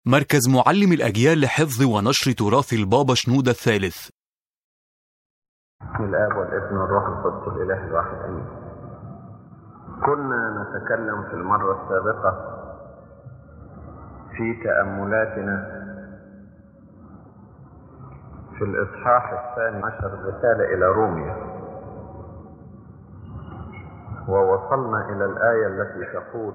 مركز معلم الأجيال لحفظ ونشر تراث البابا شنودة الثالث بسم الآب والابن والروح القدس الإله الواحد آمين. كنا نتكلم في المرة السابقة في تأملاتنا في الإصحاح الثاني عشر رسالة إلى روميا ووصلنا إلى الآية التي تقول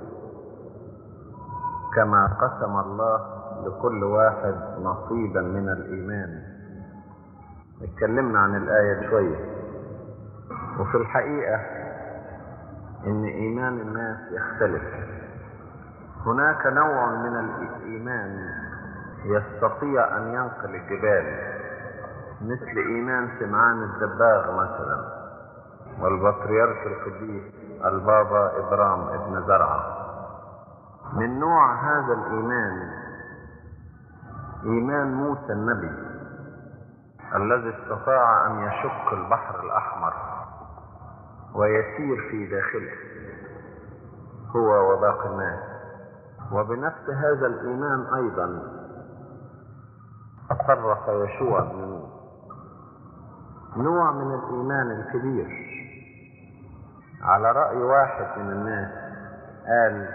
كما قسم الله لكل واحد نصيبا من الإيمان اتكلمنا عن الآية دي شوية وفي الحقيقة إن إيمان الناس يختلف هناك نوع من الإيمان يستطيع أن ينقل الجبال مثل إيمان سمعان الدباغ مثلا والبطريرك القديس البابا إبرام ابن زرعة من نوع هذا الإيمان إيمان موسى النبي الذي استطاع أن يشق البحر الأحمر ويسير في داخله هو وباقي الناس وبنفس هذا الإيمان أيضا تصرف يشوع من نوع من الإيمان الكبير على رأي واحد من الناس قال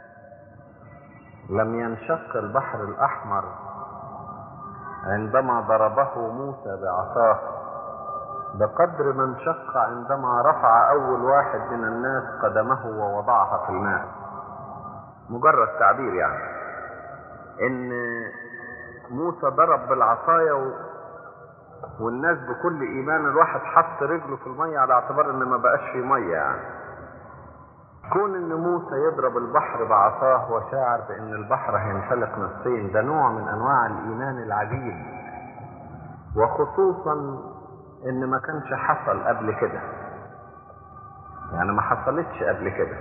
لم ينشق البحر الأحمر عندما ضربه موسى بعصاه بقدر ما انشق عندما رفع أول واحد من الناس قدمه ووضعها في الماء مجرد تعبير يعني إن موسى ضرب بالعصاية و... والناس بكل إيمان الواحد حط رجله في المية على اعتبار إن ما بقاش في مية يعني كون إن موسى يضرب البحر بعصاه وشاعر بإن البحر هينفلق نصين ده نوع من أنواع الإيمان العجيب وخصوصا إن ما كانش حصل قبل كده يعني ما حصلتش قبل كده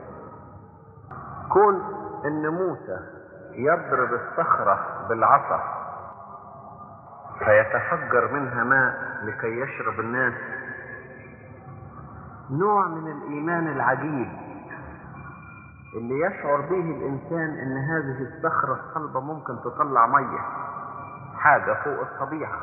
كون إن موسى يضرب الصخرة بالعصا فيتفجر منها ماء لكي يشرب الناس نوع من الإيمان العجيب اللي يشعر به الإنسان إن هذه الصخرة الصلبة ممكن تطلع مية حاجة فوق الطبيعة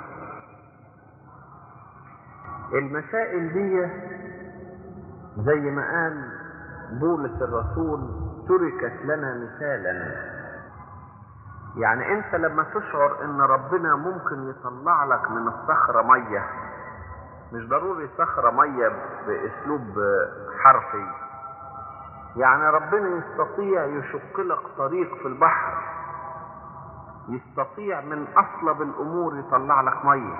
المسائل دي زي ما قال بولس الرسول تركت لنا مثالا يعني انت لما تشعر ان ربنا ممكن يطلع لك من الصخرة مية مش ضروري صخرة مية باسلوب حرفي يعني ربنا يستطيع يشق لك طريق في البحر يستطيع من اصلب الامور يطلع لك مية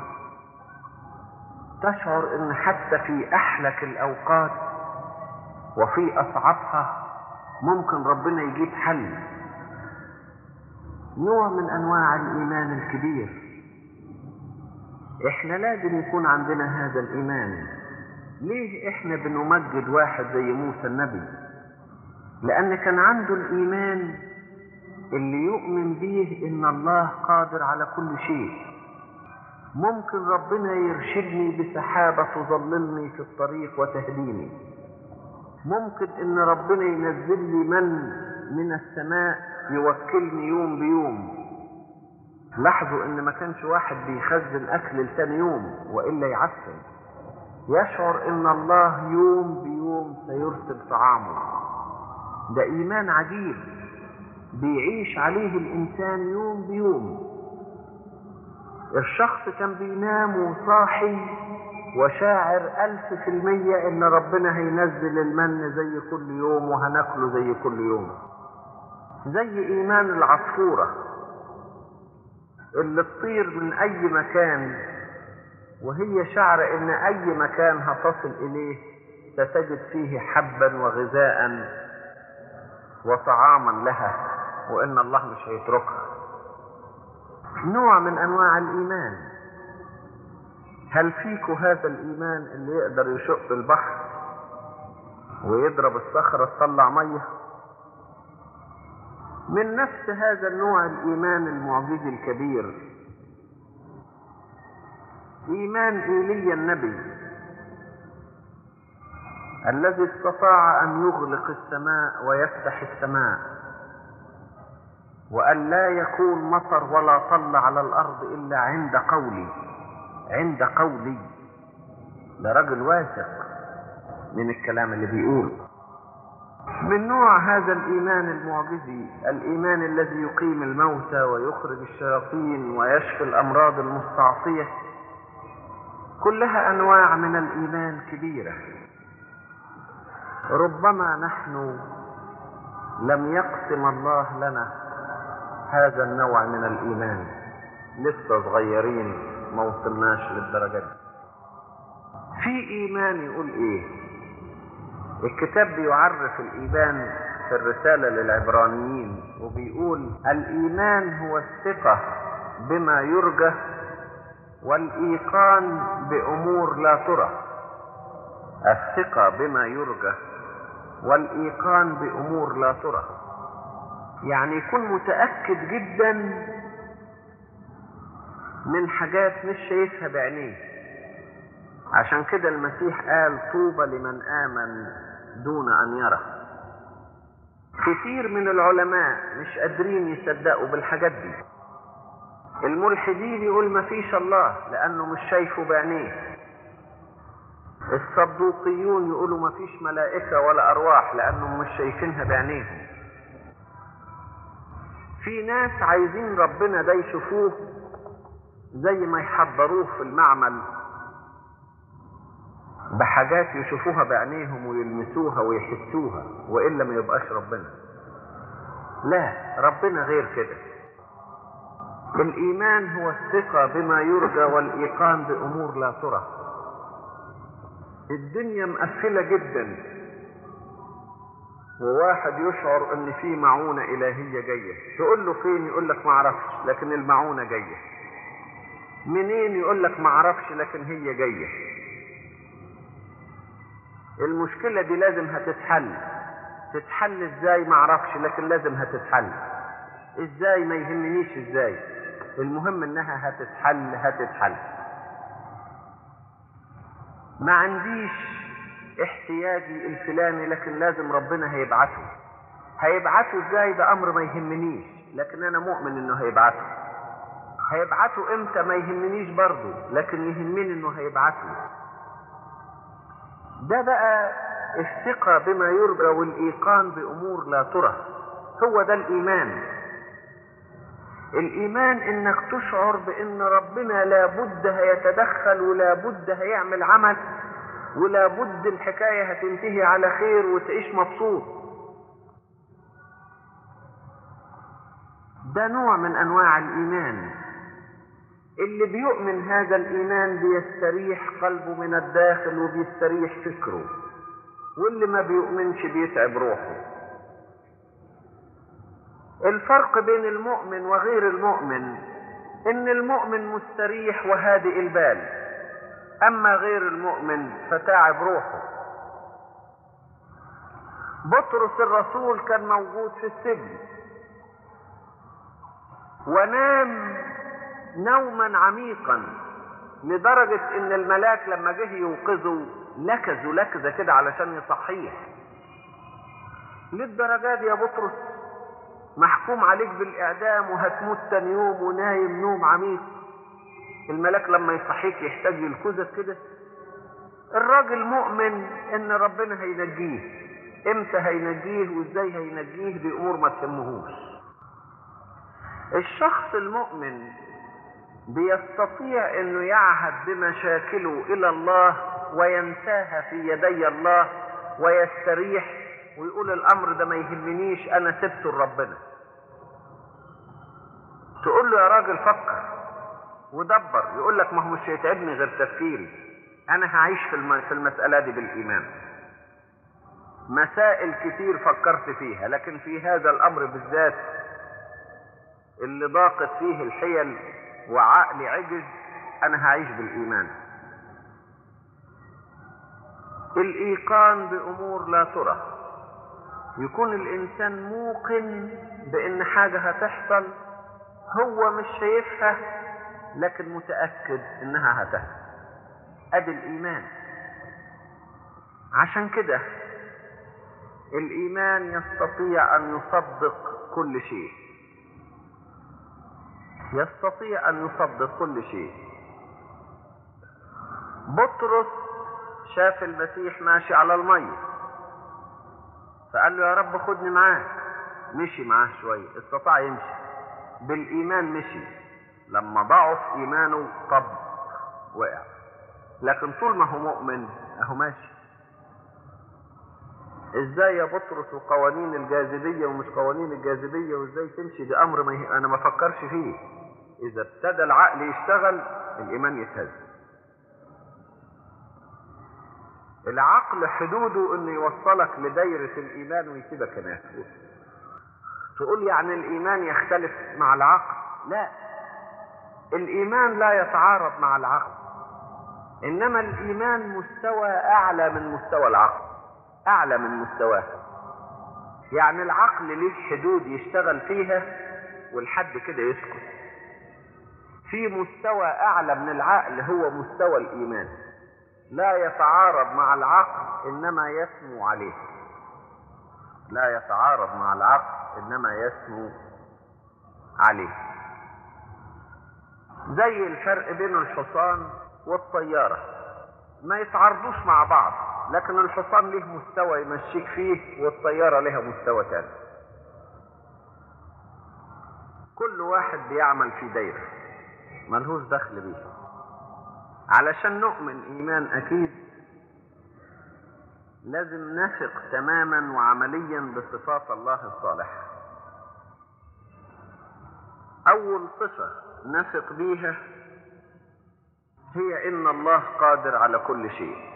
تشعر ان حتى في احلك الاوقات وفي اصعبها ممكن ربنا يجيب حل نوع من انواع الايمان الكبير احنا لازم يكون عندنا هذا الايمان ليه احنا بنمجد واحد زي موسى النبي لان كان عنده الايمان اللي يؤمن به ان الله قادر على كل شيء ممكن ربنا يرشدني بسحابة تظللني في الطريق وتهديني ممكن ان ربنا ينزل لي من من السماء يوكلني يوم بيوم لاحظوا ان ما كانش واحد بيخزن اكل لتاني يوم والا يعفن يشعر ان الله يوم بيوم سيرسل طعامه ده ايمان عجيب بيعيش عليه الانسان يوم بيوم الشخص كان بينام وصاحي وشاعر ألف في المية إن ربنا هينزل المن زي كل يوم وهناكله زي كل يوم زي إيمان العصفورة اللي تطير من أي مكان وهي شعر إن أي مكان هتصل إليه ستجد فيه حبا وغذاء وطعاما لها وإن الله مش هيتركها نوع من أنواع الإيمان هل فيكم هذا الإيمان اللي يقدر يشق البحر ويضرب الصخرة تطلع مية من نفس هذا النوع الإيمان المعجزي الكبير إيمان إيليا النبي الذي استطاع أن يغلق السماء ويفتح السماء وأن لا يكون مطر ولا طل على الأرض إلا عند قولي عند قولي ده راجل واثق من الكلام اللي بيقول من نوع هذا الإيمان المعجزي الإيمان الذي يقيم الموتى ويخرج الشياطين ويشفي الأمراض المستعصية كلها أنواع من الإيمان كبيرة ربما نحن لم يقسم الله لنا هذا النوع من الإيمان لسه صغيرين ما وصلناش للدرجة دي في إيمان يقول إيه الكتاب بيعرف الإيمان في الرسالة للعبرانيين وبيقول الإيمان هو الثقة بما يرجى والإيقان بأمور لا ترى الثقة بما يرجى والإيقان بأمور لا ترى يعني يكون متأكد جدا من حاجات مش شايفها بعينيه عشان كده المسيح قال طوبى لمن آمن دون أن يرى كثير من العلماء مش قادرين يصدقوا بالحاجات دي الملحدين يقول ما فيش الله لأنه مش شايفه بعينيه الصدوقيون يقولوا ما فيش ملائكة ولا أرواح لأنهم مش شايفينها بعينيهم في ناس عايزين ربنا ده يشوفوه زي ما يحضروه في المعمل بحاجات يشوفوها بعينيهم ويلمسوها ويحسوها والا ما يبقاش ربنا لا ربنا غير كده الايمان هو الثقه بما يرجى والايقان بامور لا ترى الدنيا مقفله جدا وواحد يشعر ان في معونه الهيه جايه تقول له فين يقول لك ما اعرفش لكن المعونه جايه منين يقول لك ما اعرفش لكن هي جايه المشكلة دي لازم هتتحل تتحل ازاي معرفش لكن لازم هتتحل ازاي ما يهمنيش ازاي المهم انها هتتحل هتتحل ما عنديش احتياجي الفلاني لكن لازم ربنا هيبعته هيبعته ازاي ده امر ما يهمنيش لكن انا مؤمن انه هيبعته هيبعته امتى ما يهمنيش برضه لكن يهمني انه هيبعته ده بقى الثقة بما يرجى والإيقان بأمور لا ترى هو ده الإيمان الإيمان إنك تشعر بإن ربنا لابد هيتدخل ولابد هيعمل عمل ولابد الحكاية هتنتهي على خير وتعيش مبسوط ده نوع من أنواع الإيمان اللي بيؤمن هذا الإيمان بيستريح قلبه من الداخل وبيستريح فكره واللي ما بيؤمنش بيتعب روحه الفرق بين المؤمن وغير المؤمن ان المؤمن مستريح وهادئ البال اما غير المؤمن فتعب روحه بطرس الرسول كان موجود في السجن ونام نوما عميقا لدرجة ان الملاك لما جه يوقظه لكزوا لكزة كده علشان يصحيه للدرجة دي يا بطرس محكوم عليك بالاعدام وهتموت تاني يوم ونايم نوم عميق الملاك لما يصحيك يحتاج يلكزك كده الراجل مؤمن ان ربنا هينجيه امتى هينجيه وازاي هينجيه دي امور ما تهمهوش الشخص المؤمن بيستطيع انه يعهد بمشاكله الى الله وينساها في يدي الله ويستريح ويقول الامر ده ما يهمنيش انا سبته لربنا تقول له يا راجل فكر ودبر يقول لك ما هو مش هيتعبني غير تفكيري انا هعيش في الم- في المساله دي بالايمان مسائل كتير فكرت فيها لكن في هذا الامر بالذات اللي ضاقت فيه الحيل وعقلي عجز انا هعيش بالايمان الايقان بامور لا ترى يكون الانسان موقن بان حاجه هتحصل هو مش شايفها لكن متاكد انها هتحصل ادي الايمان عشان كده الايمان يستطيع ان يصدق كل شيء يستطيع أن يصدق كل شيء بطرس شاف المسيح ماشي على المية فقال له يا رب خدني معاك مشي معاه شوية استطاع يمشي بالإيمان مشي لما ضعف إيمانه طب وقع لكن طول ما هو مؤمن اهو ماشي ازاي يا بطرس وقوانين الجاذبية ومش قوانين الجاذبية وازاي تمشي ده امر ما ي... انا ما فكرش فيه اذا ابتدى العقل يشتغل الايمان يتهز العقل حدوده انه يوصلك لدايرة الايمان ويسيبك هناك تقول يعني الايمان يختلف مع العقل لا الايمان لا يتعارض مع العقل انما الايمان مستوى اعلى من مستوى العقل اعلى من مستواه يعني العقل ليه حدود يشتغل فيها والحد كده يسكت في مستوى اعلى من العقل هو مستوى الايمان لا يتعارض مع العقل انما يسمو عليه لا يتعارض مع العقل انما يسمو عليه زي الفرق بين الحصان والطيارة ما يتعارضوش مع بعض لكن الحصان له مستوى يمشيك فيه والطيارة لها مستوى تاني كل واحد بيعمل في دايرة ملهوش دخل بيه علشان نؤمن ايمان اكيد لازم نثق تماما وعمليا بصفات الله الصالحة اول صفة نثق بيها هي ان الله قادر على كل شيء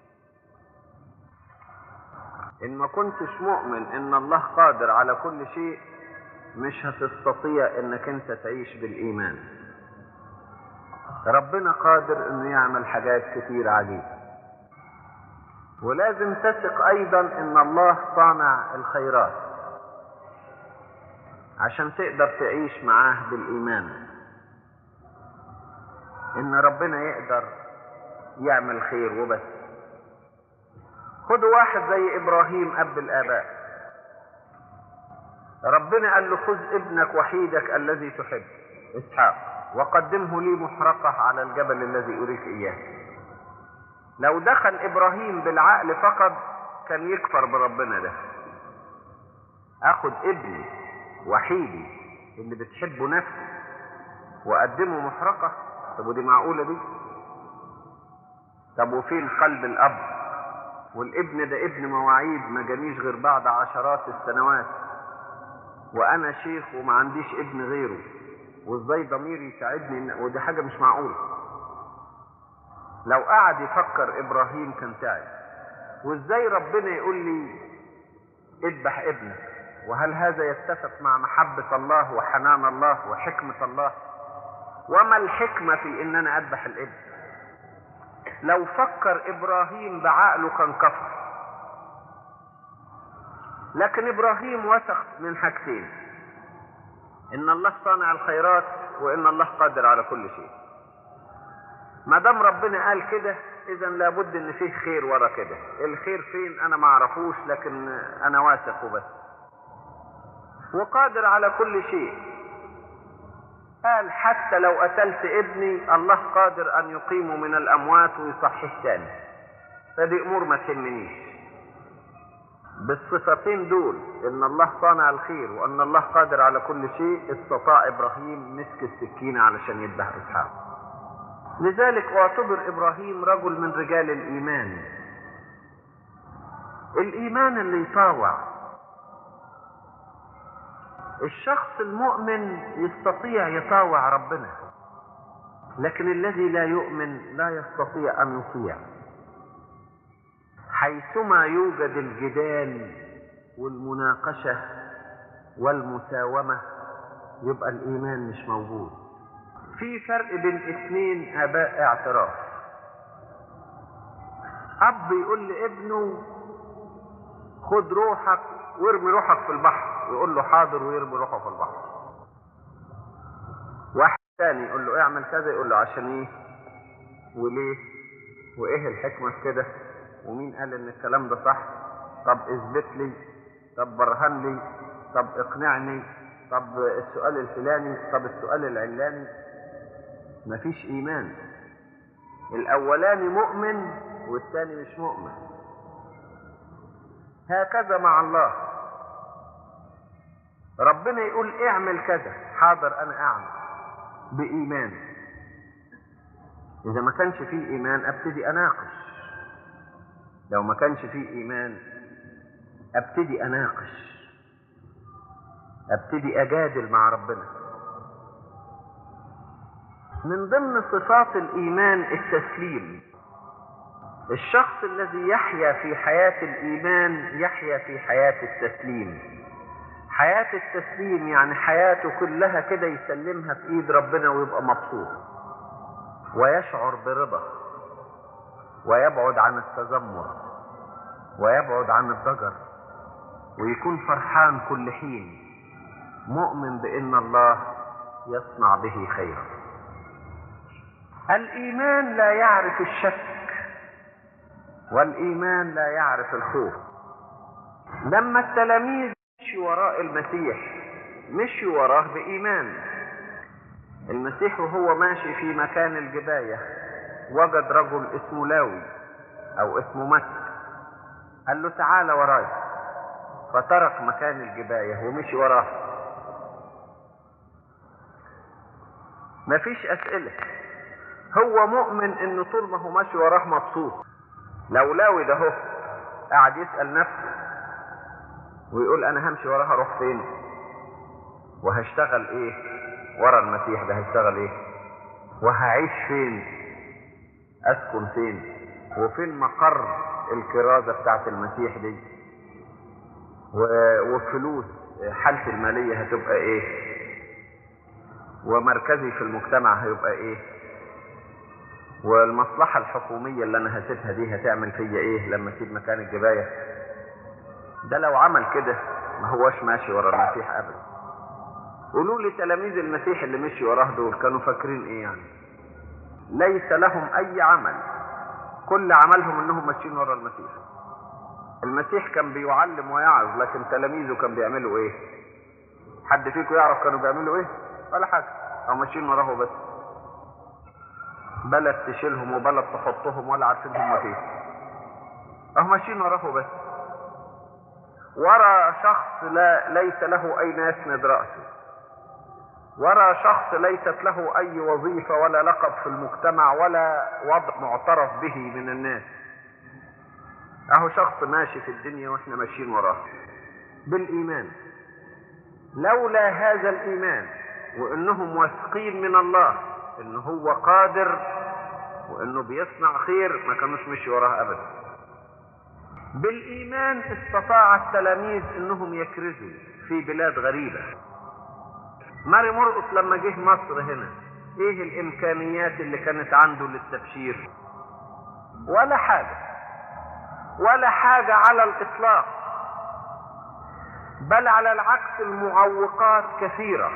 ان ما كنتش مؤمن ان الله قادر على كل شيء مش هتستطيع انك انت تعيش بالايمان ربنا قادر انه يعمل حاجات كتير عجيبة ولازم تثق ايضا ان الله صانع الخيرات عشان تقدر تعيش معاه بالايمان ان ربنا يقدر يعمل خير وبس خدوا واحد زي ابراهيم اب الاباء ربنا قال له خذ ابنك وحيدك الذي تحب اسحاق وقدمه لي محرقة على الجبل الذي اريك اياه لو دخل ابراهيم بالعقل فقط كان يكفر بربنا ده اخد ابني وحيدي اللي بتحبه نفسي واقدمه محرقة طب ودي معقولة دي طب وفين قلب الاب والابن ده ابن مواعيد ما جانيش غير بعد عشرات السنوات وانا شيخ وما عنديش ابن غيره وازاي ضميري يساعدني إن... ودي حاجة مش معقولة لو قعد يفكر ابراهيم كان تعب وازاي ربنا يقول لي اذبح ابنك وهل هذا يتفق مع محبة الله وحنان الله وحكمة الله وما الحكمة في ان انا اذبح الابن لو فكر ابراهيم بعقله كان كفر لكن ابراهيم وثق من حاجتين ان الله صانع الخيرات وان الله قادر على كل شيء ما دام ربنا قال كده اذا لابد ان فيه خير ورا كده الخير فين انا ما اعرفوش لكن انا واثق وبس وقادر على كل شيء قال حتى لو قتلت ابني الله قادر ان يقيمه من الاموات ويصحيه تاني فدي امور ما تهمنيش بالصفتين دول ان الله صانع الخير وان الله قادر على كل شيء استطاع ابراهيم مسك السكينة علشان يذبح اسحاق لذلك اعتبر ابراهيم رجل من رجال الايمان الايمان اللي يطاوع الشخص المؤمن يستطيع يطاوع ربنا لكن الذي لا يؤمن لا يستطيع ان يطيع حيثما يوجد الجدال والمناقشه والمساومه يبقى الايمان مش موجود في فرق بين اثنين اباء اعتراف اب يقول لابنه خد روحك وارمي روحك في البحر يقول له حاضر ويرمي روحه في البحر واحد تاني يقول له اعمل كذا يقول له عشان ايه وليه وايه الحكمة في كده ومين قال ان الكلام ده صح طب اثبت لي طب برهن لي طب اقنعني طب السؤال الفلاني طب السؤال العلاني مفيش ايمان الاولاني مؤمن والثاني مش مؤمن هكذا مع الله ربنا يقول اعمل كذا حاضر انا اعمل بايمان اذا ما كانش فيه ايمان ابتدي اناقش لو ما كانش فيه ايمان ابتدي اناقش ابتدي اجادل مع ربنا من ضمن صفات الايمان التسليم الشخص الذي يحيا في حياه الايمان يحيا في حياه التسليم حياه التسليم يعني حياته كلها كده يسلمها في ايد ربنا ويبقى مبسوط ويشعر برضا ويبعد عن التذمر ويبعد عن الضجر ويكون فرحان كل حين مؤمن بان الله يصنع به خيرا الايمان لا يعرف الشك والايمان لا يعرف الخوف لما التلاميذ مشوا وراء المسيح مشوا وراه بايمان المسيح وهو ماشي في مكان الجبايه وجد رجل اسمه لاوي او اسمه متى قال له تعالى وراي فترك مكان الجبايه ومشي وراه مفيش اسئله هو مؤمن انه طول ما هو ماشي وراه مبسوط لو لاوي ده هو قاعد يسال نفسه ويقول انا همشي وراه اروح فين وهشتغل ايه ورا المسيح ده هشتغل ايه وهعيش فين اسكن فين وفين مقر الكرازة بتاعت المسيح دي وفلوس حالتي المالية هتبقى ايه ومركزي في المجتمع هيبقى ايه والمصلحة الحكومية اللي انا هسيبها دي هتعمل فيا ايه لما اسيب مكان الجباية ده لو عمل كده ما هوش ماشي ورا المسيح ابدا قولوا لي تلاميذ المسيح اللي مشي وراه دول كانوا فاكرين ايه يعني ليس لهم اي عمل كل عملهم انهم ماشيين ورا المسيح المسيح كان بيعلم ويعظ لكن تلاميذه كان بيعملوا ايه حد فيكم يعرف كانوا بيعملوا ايه ولا حاجه او ماشيين وراه بس بلد تشيلهم وبلد تحطهم ولا عارفين هم فين اهو ماشيين وراه بس ورا شخص لا ليس له اين يسند راسه ورا شخص ليست له اي وظيفة ولا لقب في المجتمع ولا وضع معترف به من الناس اهو شخص ماشي في الدنيا واحنا ماشيين وراه بالايمان لولا هذا الايمان وانهم واثقين من الله ان هو قادر وانه بيصنع خير ما كانوش مشي وراه ابدا بالايمان استطاع التلاميذ انهم يكرزوا في بلاد غريبه ماري مرقس لما جه مصر هنا ايه الامكانيات اللي كانت عنده للتبشير ولا حاجه ولا حاجه على الاطلاق بل على العكس المعوقات كثيره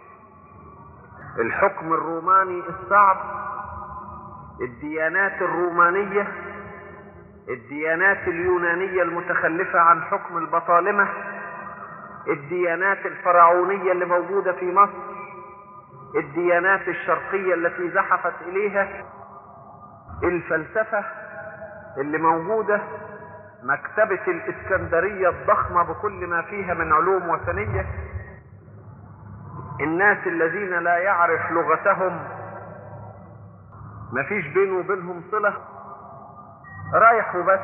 الحكم الروماني الصعب الديانات الرومانيه الديانات اليونانيه المتخلفه عن حكم البطالمه الديانات الفرعونية اللي موجودة في مصر الديانات الشرقية التي زحفت إليها الفلسفة اللي موجودة مكتبة الإسكندرية الضخمة بكل ما فيها من علوم وثنية الناس الذين لا يعرف لغتهم مفيش بينه وبينهم صلة رايح وبس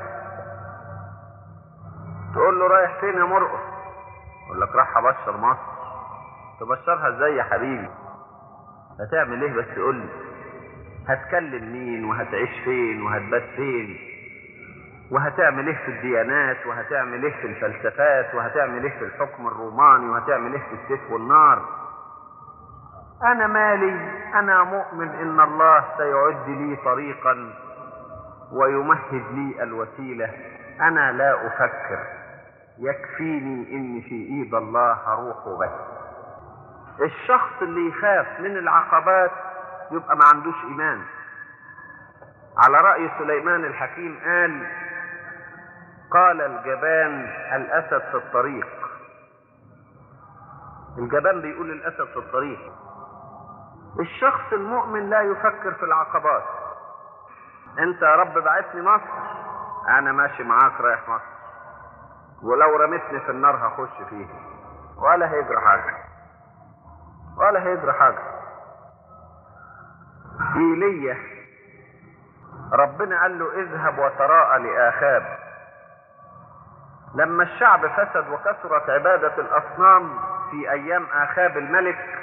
تقول له رايح فين يا مرقص يقول لك راح ابشر مصر تبشرها ازاي يا حبيبي هتعمل ايه بس قول لي هتكلم مين وهتعيش فين وهتبات فين وهتعمل ايه في الديانات وهتعمل ايه في الفلسفات وهتعمل ايه في الحكم الروماني وهتعمل ايه في السيف والنار انا مالي انا مؤمن ان الله سيعد لي طريقا ويمهد لي الوسيله انا لا افكر يكفيني اني في ايد الله هروح وبس الشخص اللي يخاف من العقبات يبقى ما عندوش ايمان على رأي سليمان الحكيم قال قال الجبان الاسد في الطريق الجبان بيقول الأسد في الطريق الشخص المؤمن لا يفكر في العقبات انت يا رب بعتني مصر انا ماشي معاك رايح مصر ولو رمتني في النار هخش فيه ولا هيجرى حاجة ولا هيجرى حاجة ايليا ربنا قال له اذهب وتراءى لآخاب لما الشعب فسد وكثرت عبادة الأصنام في أيام آخاب الملك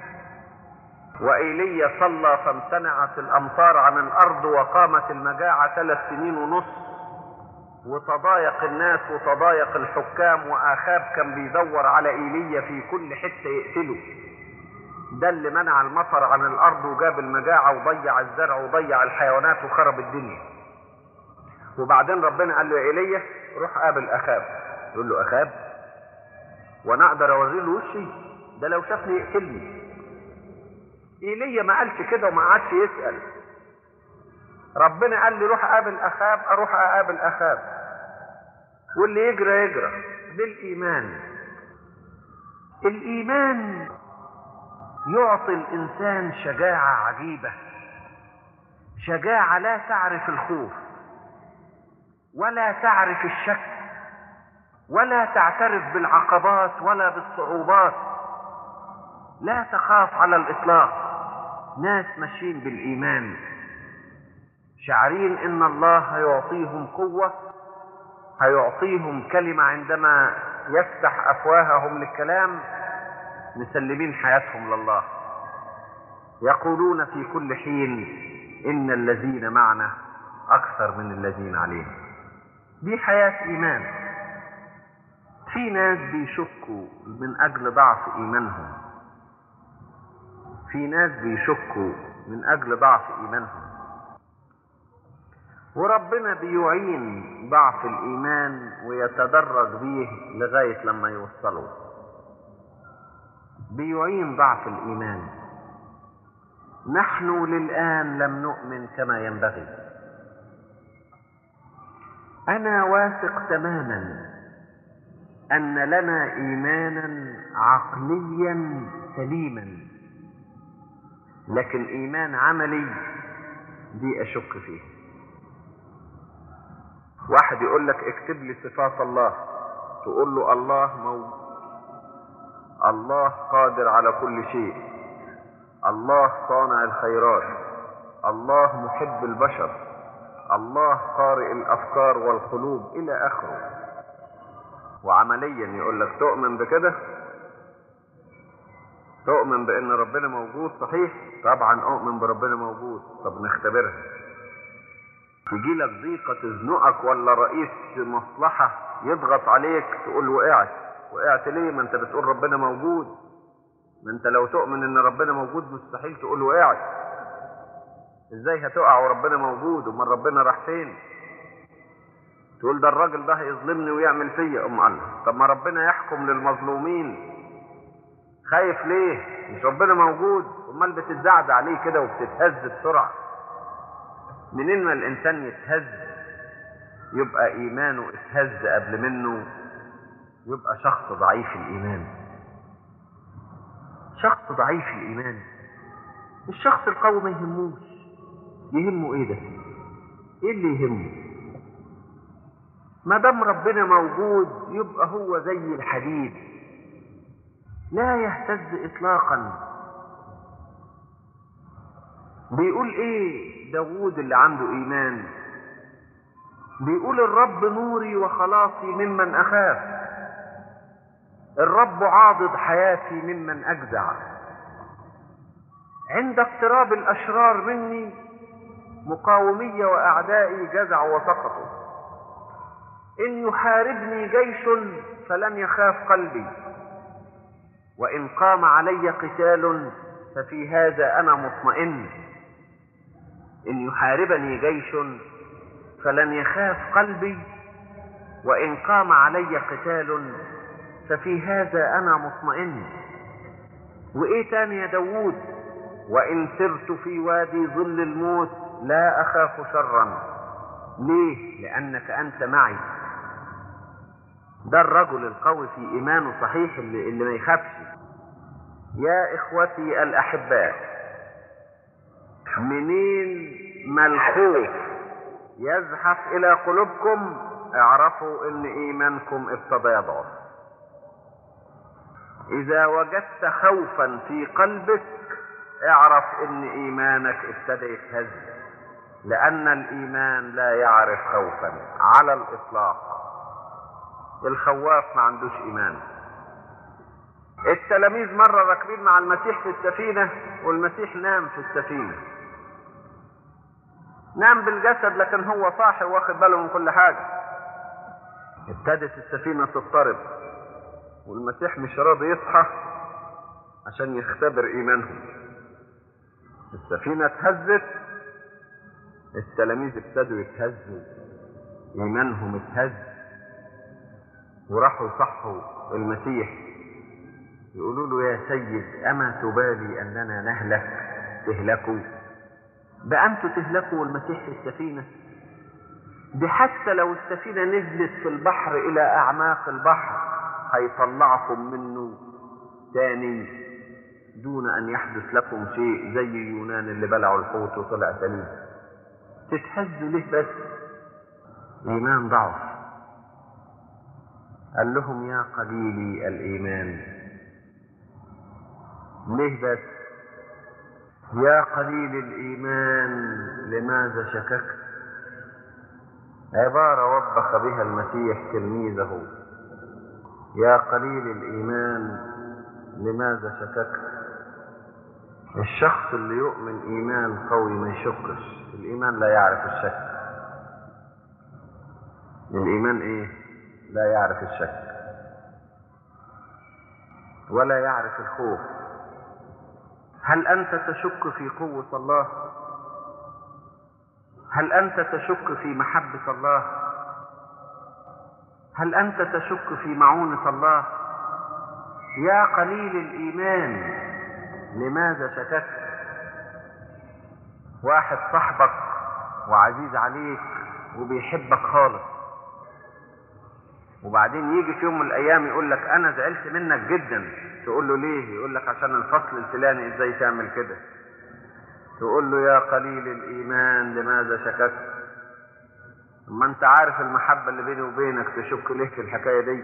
وإيليا صلى فامتنعت الأمطار عن الأرض وقامت المجاعة ثلاث سنين ونص وتضايق الناس وتضايق الحكام وآخاب كان بيدور على إيليا في كل حتة يقتله ده اللي منع المطر عن الأرض وجاب المجاعة وضيع الزرع وضيع الحيوانات وخرب الدنيا وبعدين ربنا قال له يا ايليا روح قابل اخاب يقول له اخاب وانا اقدر اوري له وشي ده لو شافني يقتلني ايليا ما قالش كده وما قعدش يسال ربنا قال لي روح قابل اخاب اروح اقابل اخاب واللي يجرى يجرى بالايمان الايمان يعطي الانسان شجاعه عجيبه شجاعه لا تعرف الخوف ولا تعرف الشك ولا تعترف بالعقبات ولا بالصعوبات لا تخاف على الاطلاق ناس ماشيين بالايمان شعرين ان الله هيعطيهم قوه هيعطيهم كلمه عندما يفتح افواههم للكلام مسلمين حياتهم لله يقولون في كل حين ان الذين معنا اكثر من الذين علينا دي حياة إيمان في ناس بيشكوا من أجل ضعف إيمانهم في ناس بيشكوا من أجل ضعف إيمانهم وربنا بيعين ضعف الإيمان ويتدرج بيه لغاية لما يوصلوا بيعين ضعف الإيمان نحن للآن لم نؤمن كما ينبغي انا واثق تماما ان لنا ايمانا عقليا سليما لكن ايمان عملي دي اشك فيه واحد يقول لك اكتب لي صفات الله تقول له الله موجود الله قادر على كل شيء الله صانع الخيرات الله محب البشر الله قارئ الافكار والقلوب الى اخره وعمليا يقول لك تؤمن بكده تؤمن بان ربنا موجود صحيح طبعا اؤمن بربنا موجود طب نختبرها تجي لك ضيقة تزنقك ولا رئيس مصلحة يضغط عليك تقول وقعت وقعت ليه ما انت بتقول ربنا موجود ما انت لو تؤمن ان ربنا موجود مستحيل تقول وقعت ازاي هتقع وربنا موجود امال ربنا راح فين تقول ده الراجل ده هيظلمني ويعمل فيا ام الله طب ما ربنا يحكم للمظلومين خايف ليه مش ربنا موجود امال بتتزعزع عليه كده وبتتهز بسرعه منين ما الانسان يتهز يبقى ايمانه اتهز قبل منه يبقى شخص ضعيف الايمان شخص ضعيف الايمان الشخص القوي ما يهموش يهمه ايه ده ايه اللي يهمه ما دام ربنا موجود يبقى هو زي الحديد لا يهتز اطلاقا بيقول ايه داوود اللي عنده ايمان بيقول الرب نوري وخلاصي ممن اخاف الرب عاضد حياتي ممن اجزع عند اقتراب الاشرار مني مقاومي واعدائي جزعوا وسقطوا ان يحاربني جيش فلن يخاف قلبي وان قام علي قتال ففي هذا انا مطمئن ان يحاربني جيش فلن يخاف قلبي وان قام علي قتال ففي هذا انا مطمئن وايه تاني يا داوود وان سرت في وادي ظل الموت لا اخاف شرا ليه لانك انت معي ده الرجل القوي في ايمانه صحيح اللي, اللي ما يخافش يا إخوتي الأحباء منين ما الخوف يزحف إلى قلوبكم اعرفوا إن إيمانكم ابتدى يضعف إذا وجدت خوفا في قلبك اعرف إن إيمانك ابتدى يتهز لأن الإيمان لا يعرف خوفا على الإطلاق الخواف ما عندوش إيمان التلاميذ مرة راكبين مع المسيح في السفينة والمسيح نام في السفينة نام بالجسد لكن هو صاحي واخد باله من كل حاجة ابتدت السفينة تضطرب والمسيح مش راضي يصحى عشان يختبر إيمانهم السفينة اتهزت التلاميذ ابتدوا يتهزوا إيمانهم اتهز وراحوا يصحوا المسيح يقولوا له يا سيد أما تبالي أننا نهلك تهلكوا ده أنتوا تهلكوا والمسيح في السفينة دي حتى لو السفينة نزلت في البحر إلى أعماق البحر هيطلعكم منه تاني دون أن يحدث لكم شيء زي يونان اللي بلعوا الحوت وطلع سليم تتهزوا ليه بس إيمان ضعف قال لهم يا قليلي الإيمان ليه بس يا قليل الإيمان لماذا شككت عبارة وبخ بها المسيح تلميذه يا قليل الإيمان لماذا شككت الشخص اللي يؤمن إيمان قوي ما يشكش الإيمان لا يعرف الشك الإيمان إيه لا يعرف الشك ولا يعرف الخوف هل أنت تشك في قوة الله هل أنت تشك في محبة الله هل أنت تشك في معونة الله يا قليل الإيمان لماذا شككت واحد صاحبك وعزيز عليك وبيحبك خالص وبعدين يجي في يوم من الايام يقول لك انا زعلت منك جدا تقول له ليه يقول لك عشان الفصل الفلاني ازاي تعمل كده تقول له يا قليل الايمان لماذا شككت ما انت عارف المحبة اللي بيني وبينك تشك ليه في الحكاية دي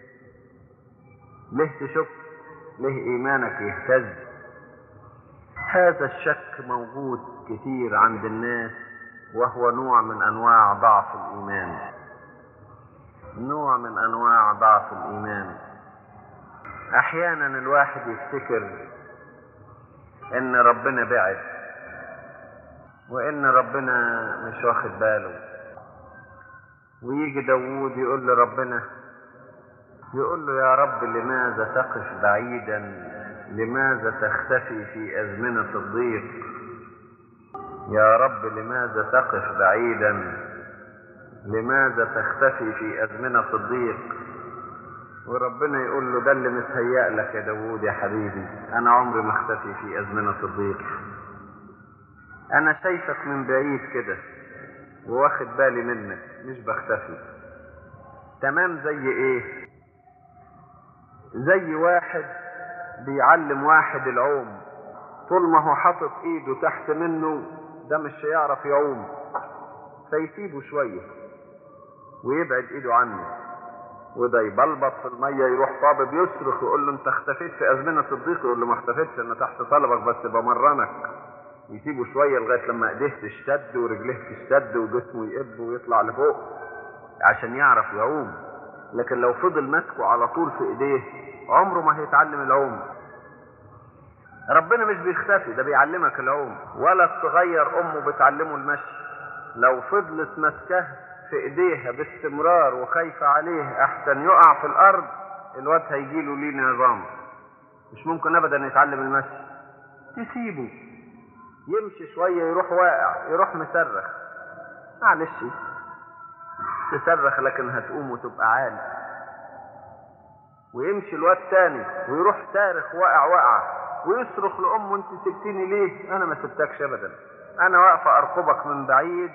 ليه تشك ليه ايمانك يهتز هذا الشك موجود كتير عند الناس وهو نوع من انواع ضعف الايمان نوع من انواع ضعف الايمان احيانا الواحد يفتكر ان ربنا بعد وان ربنا مش واخد باله ويجي داوود يقول لربنا يقول له يا رب لماذا تقف بعيدا لماذا تختفي في ازمنه الضيق يا رب لماذا تقف بعيدا لماذا تختفي في أزمنة الضيق وربنا يقول له ده اللي متهيأ لك يا داوود يا حبيبي أنا عمري ما اختفي في أزمنة الضيق أنا شايفك من بعيد كده وواخد بالي منك مش بختفي تمام زي إيه زي واحد بيعلم واحد العوم طول ما هو حاطط ايده تحت منه ده مش هيعرف يعوم فيسيبه شويه ويبعد ايده عنه وده يبلبط في الميه يروح طابب يصرخ ويقول له انت اختفيت في ازمنه الضيق يقول له ما اختفيتش انا تحت طلبك بس بمرنك يسيبه شويه لغايه لما ايديه تشتد ورجليه تشتد وجسمه يقب ويطلع لفوق عشان يعرف يعوم لكن لو فضل ماسكه على طول في ايديه عمره ما هيتعلم العوم ربنا مش بيختفي ده بيعلمك العوم ولا الصغير امه بتعلمه المشي لو فضلت ماسكاه في ايديها باستمرار وخايفة عليه احسن يقع في الارض الواد هيجيله ليه نظام مش ممكن ابدا يتعلم المشي تسيبه يمشي شوية يروح واقع يروح مصرخ معلش تصرخ لكن هتقوم وتبقى عالي ويمشي الواد تاني ويروح صارخ واقع واقع ويصرخ لامه انت سبتني ليه انا ما سبتكش ابدا انا واقفه ارقبك من بعيد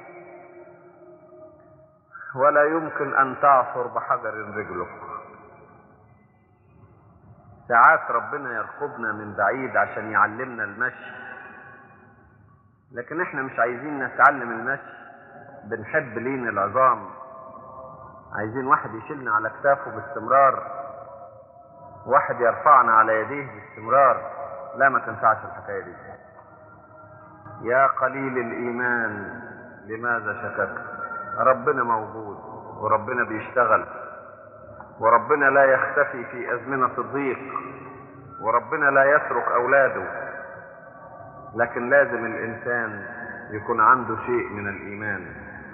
ولا يمكن ان تعثر بحجر رجلك ساعات ربنا يرقبنا من بعيد عشان يعلمنا المشي لكن احنا مش عايزين نتعلم المشي بنحب لين العظام عايزين واحد يشيلنا على كتافه باستمرار واحد يرفعنا على يديه باستمرار لا ما تنفعش الحكايه دي يا قليل الايمان لماذا شككت ربنا موجود وربنا بيشتغل وربنا لا يختفي في ازمنه الضيق وربنا لا يترك اولاده لكن لازم الانسان يكون عنده شيء من الايمان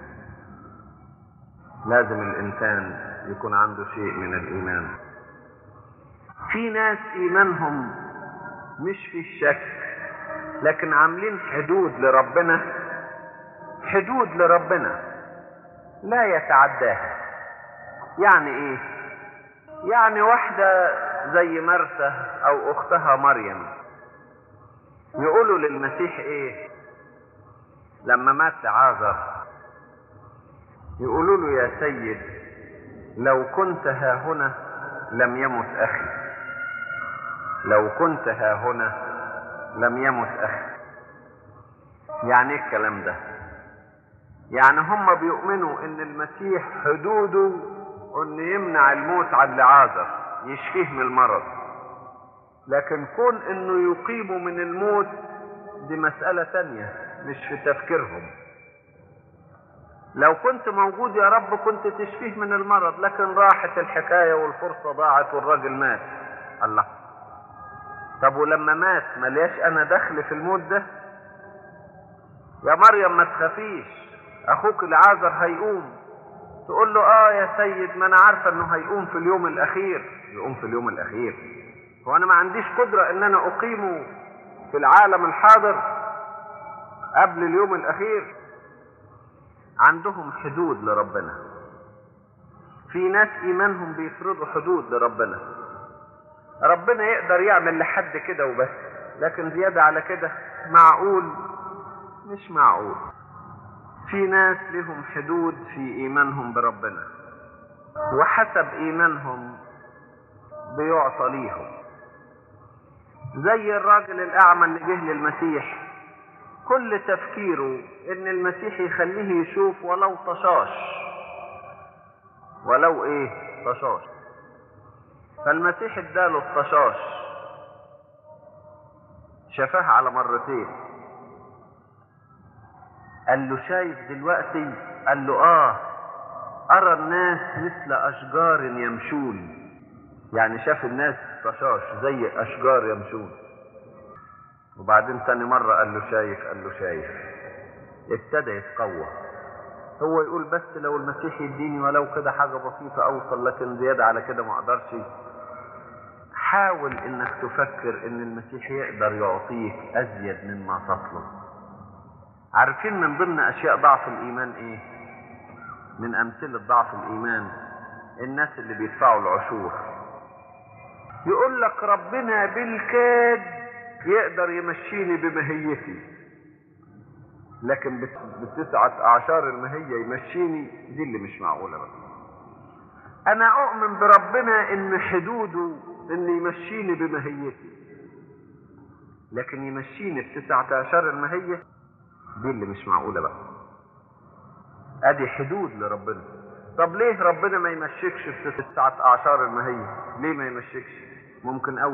لازم الانسان يكون عنده شيء من الايمان في ناس ايمانهم مش في الشك لكن عاملين حدود لربنا حدود لربنا لا يتعداها يعني ايه يعني واحدة زي مرثا او اختها مريم يقولوا للمسيح ايه لما مات لعازر يقولوا له يا سيد لو كنت ها هنا لم يمت اخي لو كنت ها هنا لم يمت اخي يعني ايه الكلام ده يعني هم بيؤمنوا ان المسيح حدوده ان يمنع الموت عن لعازر يشفيه من المرض لكن كون انه يقيمه من الموت دي مسألة تانية مش في تفكيرهم لو كنت موجود يا رب كنت تشفيه من المرض لكن راحت الحكاية والفرصة ضاعت والراجل مات الله طب ولما مات ملياش انا دخل في الموت ده يا مريم ما تخافيش اخوك العازر هيقوم تقول له اه يا سيد ما انا عارفه انه هيقوم في اليوم الاخير يقوم في اليوم الاخير هو انا ما عنديش قدره ان انا اقيمه في العالم الحاضر قبل اليوم الاخير عندهم حدود لربنا في ناس ايمانهم بيفرضوا حدود لربنا ربنا يقدر يعمل لحد كده وبس لكن زيادة على كده معقول مش معقول في ناس لهم حدود في ايمانهم بربنا وحسب ايمانهم بيعطى ليهم زي الراجل الاعمى اللي جه للمسيح كل تفكيره ان المسيح يخليه يشوف ولو طشاش ولو ايه طشاش فالمسيح اداله الطشاش شافاه على مرتين قال له شايف دلوقتي قال له اه ارى الناس مثل اشجار يمشون يعني شاف الناس طشاش زي اشجار يمشون وبعدين تاني مرة قال له شايف قال له شايف ابتدى يتقوى هو يقول بس لو المسيح يديني ولو كده حاجة بسيطة اوصل لكن زيادة على كده ما اقدرش حاول انك تفكر ان المسيح يقدر يعطيك ازيد مما تطلب عارفين من ضمن اشياء ضعف الايمان ايه من امثلة ضعف الايمان الناس اللي بيدفعوا العشور يقول لك ربنا بالكاد يقدر يمشيني بمهيتي لكن بتسعة اعشار المهية يمشيني دي اللي مش معقولة بقى انا اؤمن بربنا ان حدوده ان يمشيني بمهيتي لكن يمشيني بتسعة اعشار المهية دي اللي مش معقولة بقى ادي حدود لربنا طب ليه ربنا ما يمشيكش في تسعة اعشار المهية ليه ما يمشيكش ممكن اوي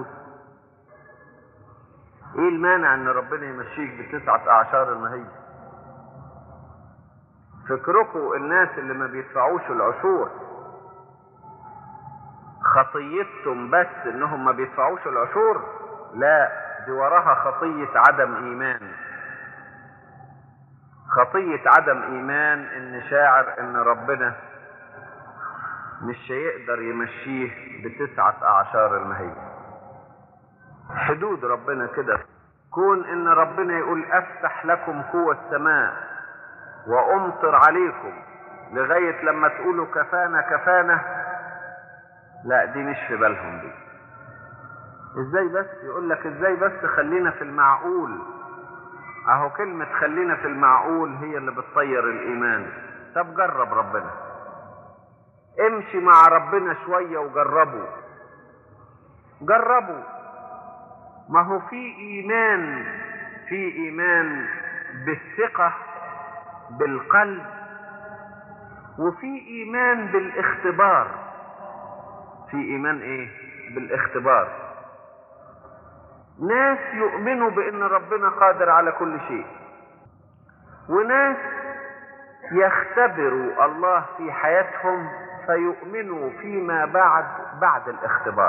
ايه المانع ان ربنا يمشيك بتسعة اعشار المهية فكركم الناس اللي ما بيدفعوش العشور خطيتهم بس انهم ما بيدفعوش العشور لا دي وراها خطية عدم ايمان خطية عدم ايمان ان شاعر ان ربنا مش هيقدر يمشيه بتسعة اعشار المهية حدود ربنا كده كون ان ربنا يقول افتح لكم قوة السماء وامطر عليكم لغاية لما تقولوا كفانا كفانا لا دي مش في بالهم دي ازاي بس يقول لك ازاي بس خلينا في المعقول اهو كلمة خلينا في المعقول هي اللي بتطير الايمان طب جرب ربنا امشي مع ربنا شوية وجربه جربوا ما هو في ايمان في ايمان بالثقة بالقلب وفي ايمان بالاختبار في ايمان ايه بالاختبار ناس يؤمنوا بان ربنا قادر على كل شيء وناس يختبروا الله في حياتهم فيؤمنوا فيما بعد بعد الاختبار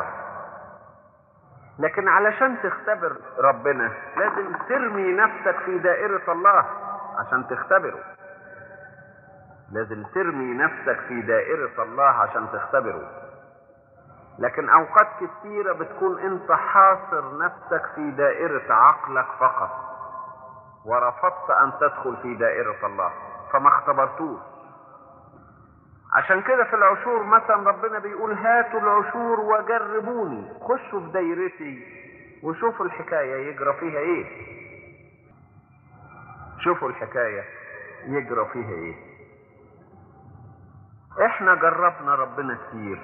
لكن علشان تختبر ربنا لازم ترمي نفسك في دائرة الله عشان تختبره لازم ترمي نفسك في دائرة الله عشان تختبره لكن اوقات كثيرة بتكون انت حاصر نفسك في دائرة عقلك فقط ورفضت ان تدخل في دائرة الله فما اختبرتوش عشان كده في العشور مثلا ربنا بيقول هاتوا العشور وجربوني خشوا في دايرتي وشوفوا الحكاية يجرى فيها ايه شوفوا الحكاية يجرى فيها ايه احنا جربنا ربنا كتير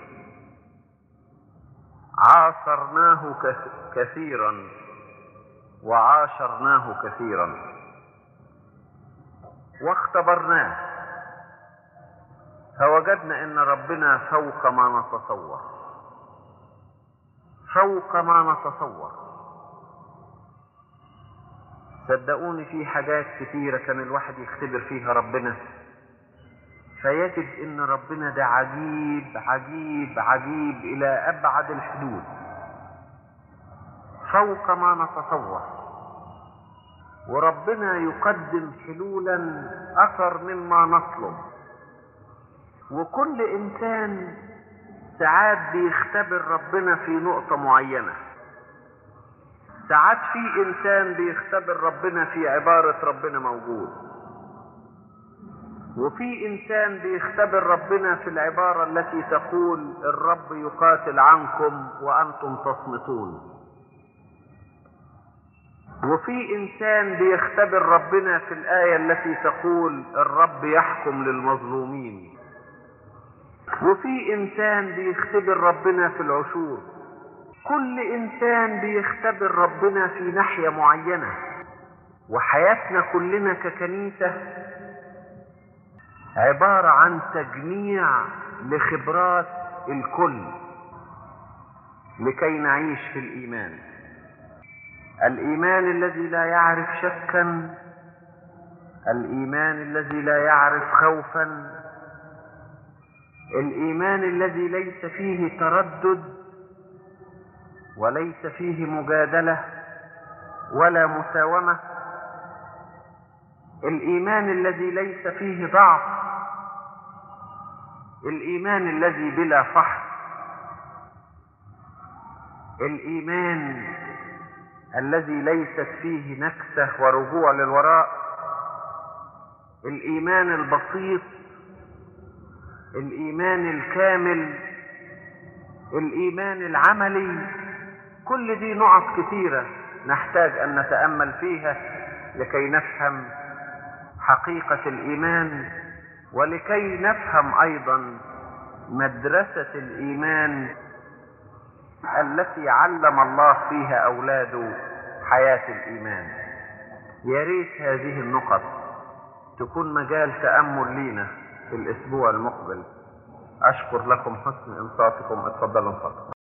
عاصرناه كثيرا وعاشرناه كثيرا واختبرناه فوجدنا ان ربنا فوق ما نتصور فوق ما نتصور صدقوني في حاجات كتيرة كان الواحد يختبر فيها ربنا فيجد ان ربنا ده عجيب عجيب عجيب الى ابعد الحدود فوق ما نتصور وربنا يقدم حلولا اكثر مما نطلب وكل انسان ساعات بيختبر ربنا في نقطة معينة ساعات في انسان بيختبر ربنا في عبارة ربنا موجود وفي انسان بيختبر ربنا في العبارة التي تقول الرب يقاتل عنكم وانتم تصمتون وفي انسان بيختبر ربنا في الاية التي تقول الرب يحكم للمظلومين وفي انسان بيختبر ربنا في العشور كل انسان بيختبر ربنا في ناحية معينة وحياتنا كلنا ككنيسة عبارة عن تجميع لخبرات الكل لكي نعيش في الإيمان الإيمان الذي لا يعرف شكا الإيمان الذي لا يعرف خوفا الإيمان الذي ليس فيه تردد وليس فيه مجادلة ولا مساومة الإيمان الذي ليس فيه ضعف الإيمان الذي بلا فحص الإيمان الذي ليست فيه نكسة ورجوع للوراء الإيمان البسيط الإيمان الكامل الإيمان العملي كل دي نقط كثيرة نحتاج أن نتأمل فيها لكي نفهم حقيقة الإيمان ولكي نفهم أيضا مدرسة الإيمان التي علم الله فيها أولاده حياة الإيمان يا ريت هذه النقط تكون مجال تأمل لينا في الأسبوع المقبل أشكر لكم حسن إنصاتكم اتفضلوا انصاتكم